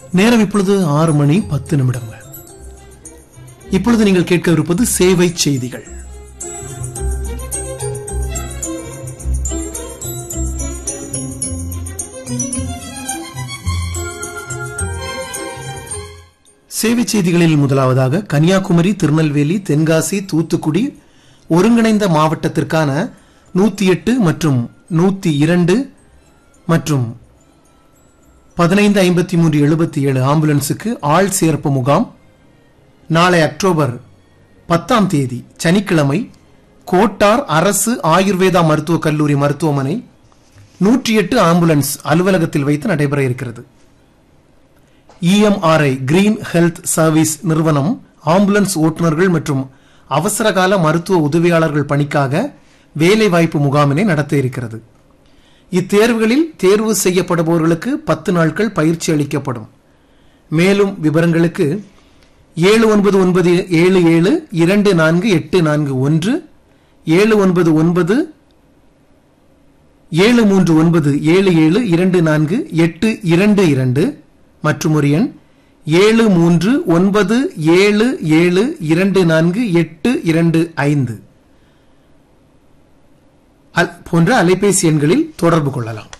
நேரம் இப்பொழுது ஆறு மணி பத்து நிமிடங்கள் இப்பொழுது நீங்கள் கேட்கவிருப்பது சேவை செய்திகள் சேவை செய்திகளில் முதலாவதாக கன்னியாகுமரி திருநெல்வேலி தென்காசி தூத்துக்குடி ஒருங்கிணைந்த மாவட்டத்திற்கான நூத்தி எட்டு மற்றும் நூத்தி இரண்டு மற்றும் பதினைந்து ஐம்பத்தி மூன்று எழுபத்தி ஏழு ஆம்புலன்ஸுக்கு ஆள் சேர்ப்பு முகாம் நாளை அக்டோபர் பத்தாம் தேதி சனிக்கிழமை கோட்டார் அரசு ஆயுர்வேதா மருத்துவக் கல்லூரி மருத்துவமனை நூற்றி எட்டு ஆம்புலன்ஸ் அலுவலகத்தில் வைத்து நடைபெற இருக்கிறது இஎம்ஆர்ஐ கிரீன் ஹெல்த் சர்வீஸ் நிறுவனம் ஆம்புலன்ஸ் ஓட்டுநர்கள் மற்றும் அவசரகால மருத்துவ உதவியாளர்கள் பணிக்காக வேலைவாய்ப்பு முகாமினை நடத்த இருக்கிறது இத்தேர்வுகளில் தேர்வு செய்யப்படுபவர்களுக்கு பத்து நாட்கள் பயிற்சி அளிக்கப்படும் மேலும் விவரங்களுக்கு ஏழு ஒன்பது ஒன்பது ஏழு ஏழு இரண்டு நான்கு எட்டு நான்கு ஒன்று ஏழு ஒன்பது ஒன்பது ஏழு மூன்று ஒன்பது ஏழு ஏழு இரண்டு நான்கு எட்டு இரண்டு இரண்டு மற்றும் ஒரு எண் ஏழு மூன்று ஒன்பது ஏழு ஏழு இரண்டு நான்கு எட்டு இரண்டு ஐந்து அல்- போன்ற அலைபேசி எண்களில் தொடர்பு கொள்ளலாம்